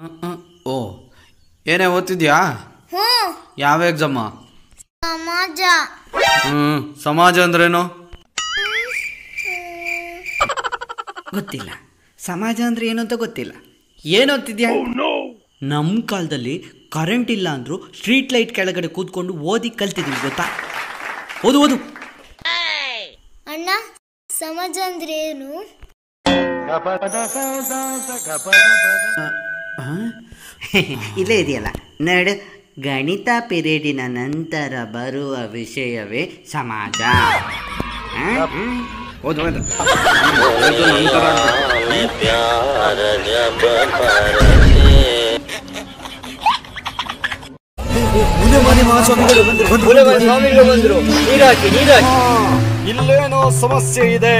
ಓ ಏನೇ ಓದ್ತಿದ್ಯಾ ಹ್ಞೂ ಯಾವ ಎಕ್ಸಾಮ ಸಮಾಜ ಹ್ಞೂ ಸಮಾಜ ಅಂದ್ರೇನು ಗೊತ್ತಿಲ್ಲ ಸಮಾಜ ಅಂದ್ರೆ ಏನು ಅಂತ ಗೊತ್ತಿಲ್ಲ ಏನು ಓದ್ತಿದ್ಯಾ ನಮ್ಮ ಕಾಲದಲ್ಲಿ ಕರೆಂಟ್ ಇಲ್ಲ ಅಂದ್ರು ಸ್ಟ್ರೀಟ್ ಲೈಟ್ ಕೆಳಗಡೆ ಕೂತ್ಕೊಂಡು ಓದಿ ಕಲ್ತಿದ್ವಿ ಗೊತ್ತಾ ಓದು ಓದು ಅಣ್ಣ ಸಮಾಜ ಅಂದ್ರೆ ಏನು ಇಲ್ಲೇ ಇದೆಯಲ್ಲ ನಡು ಗಣಿತ ಪಿರಿಯಡಿನ ನಂತರ ಬರುವ ವಿಷಯವೇ ಸಮಾಜ ಆ? ಹ್ಮ್. ಓದು ಓದು ಓದು ನಂತರ ಇಲ್ಲೇನೋ ಸಮಸ್ಯೆ ಇದೆ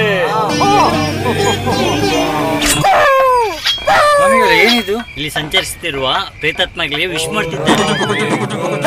ಏನಿದು ಇಲ್ಲಿ ಸಂಚರಿಸುತ್ತಿರುವ ಪ್ರೇತಾತ್ಮಗಳಿಗೆ ವಿಶ್ ಮಾಡ್ತಿದ್ದಾರೆ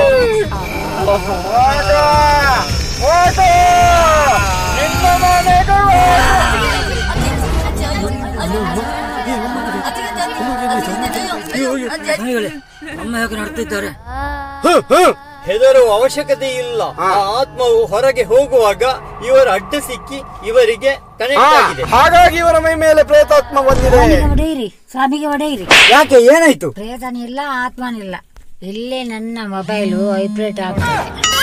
ಅಮ್ಮ ಯಾಕೆ ನಡ್ತಿದ್ದಾರೆ ಹೆದರುವ ಅವಶ್ಯಕತೆ ಇಲ್ಲ ಆ ಆತ್ಮವು ಹೊರಗೆ ಹೋಗುವಾಗ ಇವರ ಅಡ್ಡ ಸಿಕ್ಕಿ ಇವರಿಗೆ ಕನೆಕ್ಟ್ ಆಗಿದೆ ಹಾಗಾಗಿ ಇವರ ಮೈ ಮೇಲೆ ಪ್ರೇತಾತ್ಮ ಬಂದಿದೆ ಹೊಡೆಯಿರಿ ಸ್ವಾಮಿಗೆ ಹೊಡೆಯಿರಿ ಯಾಕೆ ಏನಾಯ್ತು ಪ್ರೇತನಿಲ್ಲ ಆತ್ಮನಿಲ್ಲ ಇಲ್ಲೇ ನನ್ನ ಮೊಬೈಲು ವೈಬ್ರೇಟ್ ಆಗ್ತದೆ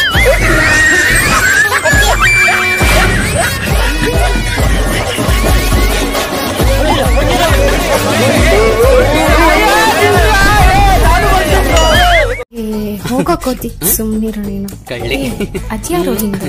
ಹೋಗಕ್ಕೋತಿ ಸುಮ್ನಿರು ನೀನು ಕಳ್ಳಿ ಅದ್ಯಾರು ಹಿಂದೆ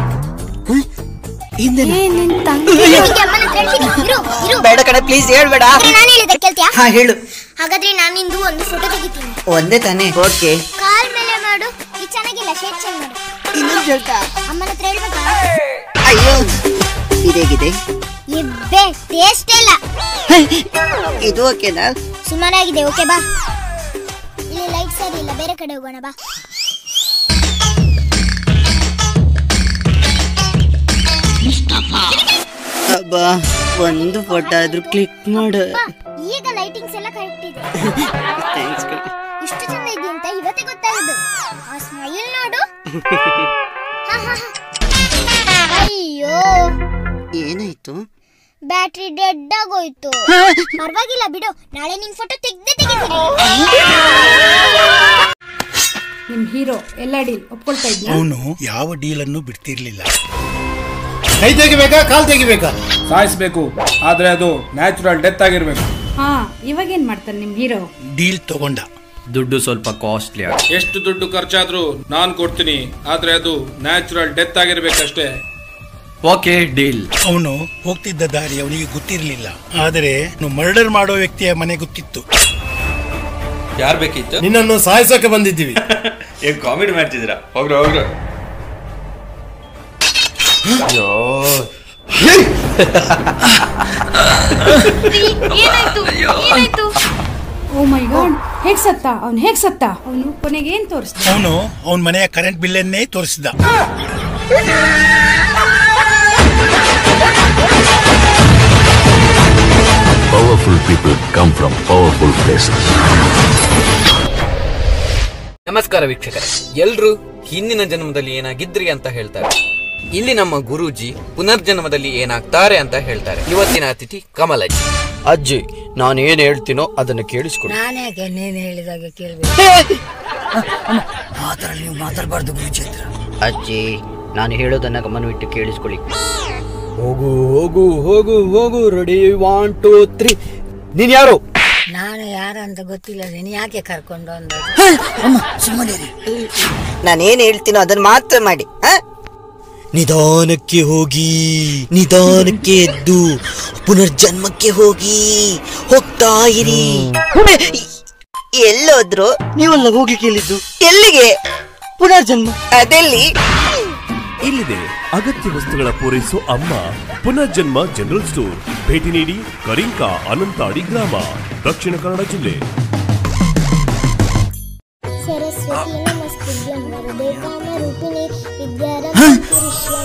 ಏ, ನಿನ್ ತಂಗಿ ಅಮ್ಮನ ಹತ್ರ ಹೇಳ್ತೀನಿ. ಇರು, ಇರು. ಬೇಡ ಕಣೆ ಪ್ಲೀಸ್ ಹೇಳ್ಬೇಡ ಆದ್ರೆ ನಾನು ಹೇಳಿದ ಕೇಳ್ತೀಯಾ ಹಾ ಹೇಳು ಹಾಗಾದ್ರೆ ನಾನಿಂದು ಒಂದು ಫೋಟೋ ತೆಗಿತೀನಿ ಒಂದೇ ತಾನೇ ಓಕೆ ಕಾಲ್ ಮೇಲೆ ಮಾಡು ಇದು ಚೆನ್ನಾಗಿಲ್ಲ ಶೇಕ್ ಚೇಂಜ್ ಮಾಡು ಇನ್ನೊಂದು ಹೇಳ್ತಾ ಅಮ್ಮನ ಹತ್ರ ಹೇಳ್ಬೇಕಾ ಅಯ್ಯೋ ಇದೇಗಿದೆ ಇಬ್ಬೆ ಟೇಸ್ಟ್ ಇಲ್ಲ ಇದು ಓಕೆನಾ ಸುಮಾರಾಗಿದೆ ಓಕೆ ಬಾ ಇಲ್ಲಿ ಲೈಟ್ ಸರಿ ಇಲ್ಲ ಬೇರೆ ಕಡೆ ಹೋಗೋಣ ಬಾ ಅಬ್ಬಾ ಒಂದು ಫೋಟೋ ಆದ್ರೂ ಕ್ಲಿಕ್ ಮಾಡು ಬಾ ಈಗ ಲೈಟಿಂಗ್ಸ್ ಎಲ್ಲ ಕರೆಕ್ಟ್ ಇದೆ ಥ್ಯಾಂಕ್ಸ್ ಇಷ್ಟು ಚಂದ ಇದೆ ಅಂತ ಇವತ್ತೇ ಗೊತ್ತಾಗದು ಆ ಸ್ಮೈಲ್ ನೋಡು ಹ, ಹ, ಹ. ಅಯ್ಯೋ ಏನಾಯ್ತು ಬ್ಯಾಟ್ರಿ ಡೆಡ್ ಆಗೋಯ್ತು ಪರವಾಗಿಲ್ಲ ಬಿಡು ನಾಳೆ ನಿನ್ ಫೋಟೋ ತೆಗ್ದೇ ತೆಗಿತೀನಿ ನಿಮ್ ಹೀರೋ ಎಲ್ಲ ಡೀಲ್ ಒಪ್ಕೊಳ್ತಾ ಇದ್ಯಾ ಅವನು ಯಾವ ಡೀಲನ್ನು ಬಿಡ್ತಿರ್ಲಿಲ್ಲ ಕೈ ತೆಗಿಬೇಕಾ ಕಾಲ್ ತೆಗಿಬೇಕಾ ಸಾಯಿಸ್ಬೇಕು ಆದ್ರೆ ಅದು ನ್ಯಾಚುರಲ್ ಡೆತ್ ಆಗಿರ್ಬೇಕು ಹಾ ಇವಾಗ ಏನ್ ಮಾಡ್ತಾನೆ ನಿಮ್ ಹೀರೋ ಡೀಲ್ ತಗೊಂಡ ದುಡ್ಡು ಸ್ವಲ್ಪ ಕಾಸ್ಟ್ಲಿ ಆಗಿ ಎಷ್ಟು ದುಡ್ಡು ಖರ್ಚಾದ್ರೂ ನಾನ್ ಕೊಡ್ತೀನಿ ಆದ್ರೆ ಅದು ನ್ಯಾಚುರಲ್ ಡೆತ್ ಆಗಿರ್ಬೇಕಷ್ಟೇ ಓಕೆ ಡೀಲ್ ಅವನು ಹೋಗ್ತಿದ್ದ ದಾರಿ ಅವನಿಗೆ ಗೊತ್ತಿರಲಿಲ್ಲ ಆದರೆ ಮರ್ಡರ್ ಮಾಡೋ ವ್ಯಕ್ತಿಯ ಮನೆ ಗೊತ್ತಿತ್ತು ಯಾರ್ ಬೇಕಿತ್ತು ನಿನ್ನನ್ನು ಸಾಯಿಸೋಕೆ ಬಂದಿದ್ದೀವಿ ಏನ್ ಕಾಮಿಡಿ ಮಾಡ್ತಿದ್ದೀರಾ ಹೋಗ್ರ ಹೋಗ್ರ ಏನಾಯ್ತು ಏನಾಯ್ತು ಓ ಮೈ ಗಾಡ್ ಹೇಗ್ ಸತ್ತ ಅವ್ನ್ ಹೇಗ್ ಸತ್ತ ಅವನು ಕೊನೆಗೆ ಏನ್ ತೋರಿಸ್ದ ಅವನು ಅವನ ಮನೆಯ ಕರೆಂಟ್ ಬಿಲ್ಲನ್ನೇ ತೋರಿಸಿದ Powerful people come from powerful places. ನಮಸ್ಕಾರ ವೀಕ್ಷಕರೇ ಎಲ್ರು ಹಿಂದಿನ ಜನ್ಮದಲ್ಲಿ ಏನಾಗಿದ್ರಿ ಅಂತ ಹೇಳ್ತಾರೆ ಇಲ್ಲಿ ನಮ್ಮ ಗುರೂಜಿ ಪುನರ್ಜನ್ಮದಲ್ಲಿ ಏನಾಗ್ತಾರೆ ಅಂತ ಹೇಳ್ತಾರೆ ಇವತ್ತಿನ ಅತಿಥಿ ಕಮಲಜ್ಜಿ ಅಜ್ಜಿ ನಾನು ಏನ್ ಹೇಳ್ತೀನೋ ಅದನ್ನು ಕೇಳಿಸ್ಕೊಡಿ ನಾನ್ಯಾಕೆ ನೀನು ಹೇಳಿದಾಗ ಕೇಳ್ಬೇಕು ಆತರ ನೀವು ಮಾತಾಡಬಾರ್ದು ಗುರುಜಿ ಹತ್ರ ಅಜ್ಜಿ ನಾನು ಹೇಳೋದನ್ನ ಗಮನವಿಟ್ಟು ಕೇಳಿಸ್ಕೊಳ್ಳಿ ಹೋಗು ಹೋಗು ಹೋಗು ಹೋಗು ರೆಡಿ ಒನ್ ಟೂ ತ್ರೀ ನೀನ್ ಯಾರು ನಾನು ಯಾರಂತ ಗೊತ್ತಿಲ್ಲ ನೀನು ಯಾಕೆ ಕರ್ಕೊಂಡು ಅಂದ ನಾನೇನ್ ಹೇಳ್ತೀನೋ ಅದನ್ನ ಮಾತ್ರ ಮಾಡಿ ಆ? ನಿಧಾನಕ್ಕೆ ಹೋಗಿ ನಿಧಾನಕ್ಕೆ ಎದ್ದು ಪುನರ್ಜನ್ಮಕ್ಕೆ ಹೋಗಿ ಹೋಗ್ತಾ ಇರಿ ಎಲ್ಲೋದ್ರು ನೀವಲ್ಲ ಹೋಗಿ ಕೇಳಿದ್ದು ಎಲ್ಲಿಗೆ ಪುನರ್ಜನ್ಮ ಅದೆಲ್ಲಿ ಇಲ್ಲಿದೆ ಅಗತ್ಯ ವಸ್ತುಗಳ ಪೂರೈಸೋ ಅಮ್ಮ ಪುನರ್ಜನ್ಮ ಜನರಲ್ ಸ್ಟೋರ್ ಭೇಟಿ ನೀಡಿ ಕರಿಂಕಾ ಅನಂತಾಡಿ ಗ್ರಾಮ ದಕ್ಷಿಣ ಕನ್ನಡ ಜಿಲ್ಲೆ ಸರಸ್ವತಿ ನಮಸ್ತುಭ್ಯಂ ವರದೆ ಕಾಮರೂಪಿಣಿ ವಿದ್ಯಾರಂಭ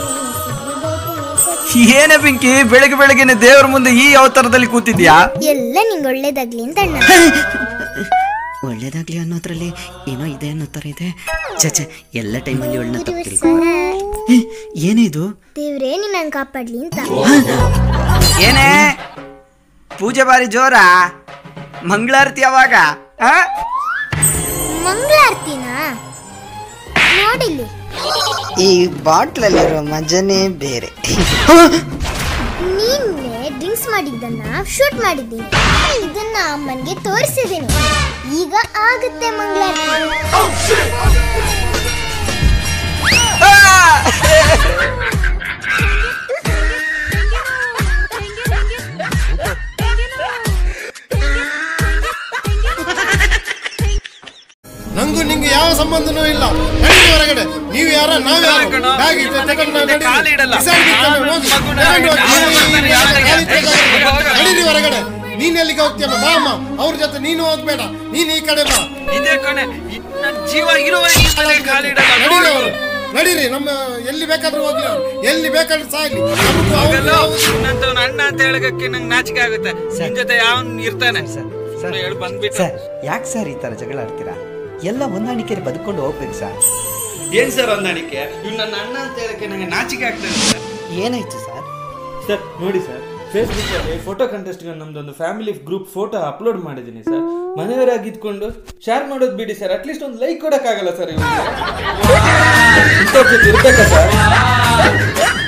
ಏನೇ ಪಿಂಕಿ ಬೆಳಗ್ಗೆ ಬೆಳಗ್ಗೆನೆ ದೇವರ ಮುಂದೆ ಈ ಅವತಾರದಲ್ಲಿ ಕೂತಿದ್ಯಾ ಎಲ್ಲ ನಿಂಗೆ ಒಳ್ಳೇದಾಗ್ಲಿ ಅಂತ ಅಣ್ಣ ಒಳ್ಳೇದಾಗ್ಲಿ ಅನ್ನೋದ್ರಲ್ಲಿ ಏನೋ ಇದೆ ಅನ್ನೋ ಥರ ಇದೆ ಚಚೆ ಎಲ್ಲ ಟೈಮಲ್ಲಿ ಒಳ್ಳೆ ತಪ್ಪಿಲ್ಲ ಏನಿದು ದೇವ್ರೇ ನಿನ್ನ ಕಾಪಾಡ್ಲಿ ಅಂತ ಏನೇ ಪೂಜೆ ಬಾರಿ ಜೋರ ಮಂಗಳಾರತಿ ಯಾವಾಗ ಆ? ಮಂಗಳಾರತಿನಾ ನೋಡಿಲ್ಲಿ ಈ ಬಾಟ್ಲಲ್ಲಿರೋ ಮಜನೇ ಬೇರೆ ನೀನೆ ಡ್ರಿಂಕ್ಸ್ ಮಾಡಿದ್ದನ್ನ ಶೂಟ್ ಮಾಡಿದ್ದೀನಿ ಇದನ್ನ ಅಮ್ಮನ್ಗೆ ತೋರಿಸಿದ್ದೀನಿ ಈಗ ಆಗುತ್ತೆ ಮಂಗಳಾರತಿ ನಂಗೂ ನಿಂಗೆ ಯಾವ ಸಂಬಂಧನೂ ಇಲ್ಲ ನಡೀರಿ ಹೊರಗಡೆ ನೀವು ಯಾರ ನಾವ್ ಯಾರು ಬ್ಯಾಗ್ ಇದೆ, ತಗೊಂಡು ನಡೀರಿ. ಬಿಸಾಡಿ ಬಿಡ್ತಾನೆ, ಹೋಗಿ. ತಗೊಂಡು ಹೋಗಿ. ನಡೀರಿ ಹೊರಗಡೆ ನೀನ್ ಎಲ್ಲಿಗೆ ಹೋಗ್ತೀಯಮ್ಮ ಬಾ ಅಮ್ಮ ಅವ್ರ ಜೊತೆ ನೀನು ಹೋಗ್ಬೇಡ ನೀನ್ ಈ ಕಡೆ ಬಾ ಇದೇ ಕಣೆ ನನ್ನ ಜೀವ ಇರುವವರೆಗೆ ಈ ಮನೆ ಖಾಲಿ ಇಡಲ್ಲ ನಡೀರಿ ನೋಡು. ಅವರು ನಡೀರಿ ನಮ್ಮ ಎಲ್ಲಿ ಬೇಕಾದ್ರೂ ಹೋಗ್ಲಿ ಅವ್ರು ಎಲ್ಲಿ ಬೇಕಾದ್ರೂ ಸಾಯ್ಲಿ ನಮಗೂ ಹೋಗಲ್ಲ ಅವ್ರಿಗೂ- ನನ್ನಂತವ್ನ ಅಣ್ಣ ಅಂತ ಹೇಳಕ್ಕೆ ನಂಗೆ ನಾಚಿಕೆ ಆಗುತ್ತೆ ನಿನ್ ಜೊತೆ ಯಾವನ್ ಇರ್ತಾನೆ ಸುಮ್ನೆ ಹೇಳಿ ಬಂದ್ಬಿಟ್ಟು ಸರ್ ಯಾಕೆ ಸರ್ ಈ ಥರ ಜಗಳ ಆಡ್ತೀರಾ ಎಲ್ಲ ಹೊಂದಾಣಿಕೆಯಲ್ಲಿ ಬದುಕೊಂಡು ಹೋಗ್ಬೇಕು ಸರ್ ಏನ್ ಸರ್ ಹೊಂದಾಣಿಕೆ ಇವ್ ನನ್ನ ಅಣ್ಣ ಅಂತ ಹೇಳಕ್ಕೆ ನಂಗೆ ನಾಚಿಕೆ ಆಗ್ತದೆ ಸರ್ ಏನಾಯ್ತು ಸರ್ ಸರ್ ನೋಡಿ ಸರ್ ಫೇಸ್ಬುಕ್ ಅಲ್ಲಿ ಫೋಟೋ ಕಂಟೆಸ್ಟ್ಗೆ ನಮ್ದೊಂದು ಫ್ಯಾಮಿಲಿ ಗ್ರೂಪ್ ಫೋಟೋ ಅಪ್ಲೋಡ್ ಮಾಡಿದ್ದೀನಿ ಸರ್ ಮನೆಯವರಾಗಿ ಇದ್ಕೊಂಡು ಶೇರ್ ಮಾಡೋದು ಬಿಡಿ ಸರ್ ಅಟ್ಲೀಸ್ಟ್ ಒಂದು ಲೈಕ್ ಕೊಡಕ್ಕಾಗಲ್ಲ ಸರ್ ಇವ್ರಿಗೆ ಇಂಥವ್ರ ಜೊತೆ ಇರ್ಬೇಕಾ ಸರ್